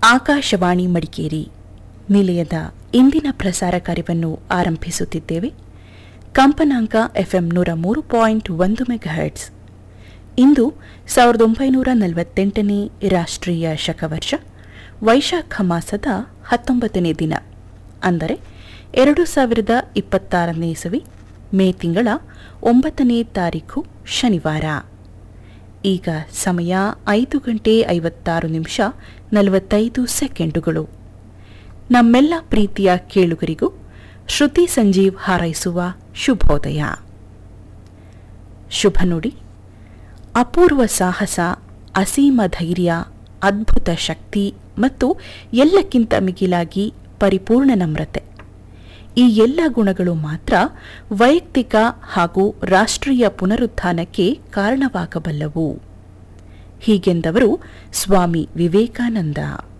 ಆಕಾಶವಾಣಿ ಮಡಿಕೇರಿ ನಿಲಯದ ಇಂದಿನ ಪ್ರಸಾರ ಕಾರ್ಯವನ್ನು ಆರಂಭಿಸುತ್ತಿದ್ದೇವೆ ಕಂಪನಾಂಕ ಎಫ್ಎಂ ನೂರ ಮೂರು ಪಾಯಿಂಟ್ ಒಂದು ಮೆಗಾಹೆಟ್ಸ್ ಇಂದು ಸಾವಿರದ ಒಂಬೈನೂರ ನಲವತ್ತೆಂಟನೇ ರಾಷ್ಟ್ರೀಯ ಶಕವರ್ಷ ವೈಶಾಖ ಮಾಸದ ಹತ್ತೊಂಬತ್ತನೇ ದಿನ ಅಂದರೆ ಎರಡು ಸಾವಿರದ ಇಪ್ಪತ್ತಾರನೇ ಇಸವಿ ಮೇ ತಿಂಗಳ ಒಂಬತ್ತನೇ ತಾರೀಖು ಶನಿವಾರ ಈಗ ಸಮಯ ಐದು ಗಂಟೆ ಐವತ್ತಾರು ನಿಮಿಷ ನಲವತ್ತೈದು ಸೆಕೆಂಡುಗಳು ನಮ್ಮೆಲ್ಲ ಪ್ರೀತಿಯ ಕೇಳುಗರಿಗೂ ಶ್ರುತಿ ಸಂಜೀವ್ ಹಾರೈಸುವ ಶುಭೋದಯ ಶುಭ ನುಡಿ ಅಪೂರ್ವ ಸಾಹಸ ಅಸೀಮ ಧೈರ್ಯ ಅದ್ಭುತ ಶಕ್ತಿ ಮತ್ತು ಎಲ್ಲಕ್ಕಿಂತ ಮಿಗಿಲಾಗಿ ಪರಿಪೂರ್ಣ ನಮ್ರತೆ ಈ ಎಲ್ಲ ಗುಣಗಳು ಮಾತ್ರ ವೈಯಕ್ತಿಕ ಹಾಗೂ ರಾಷ್ಟ್ರೀಯ ಪುನರುತ್ಥಾನಕ್ಕೆ ಕಾರಣವಾಗಬಲ್ಲವು ಹೀಗೆಂದವರು ಸ್ವಾಮಿ ವಿವೇಕಾನಂದ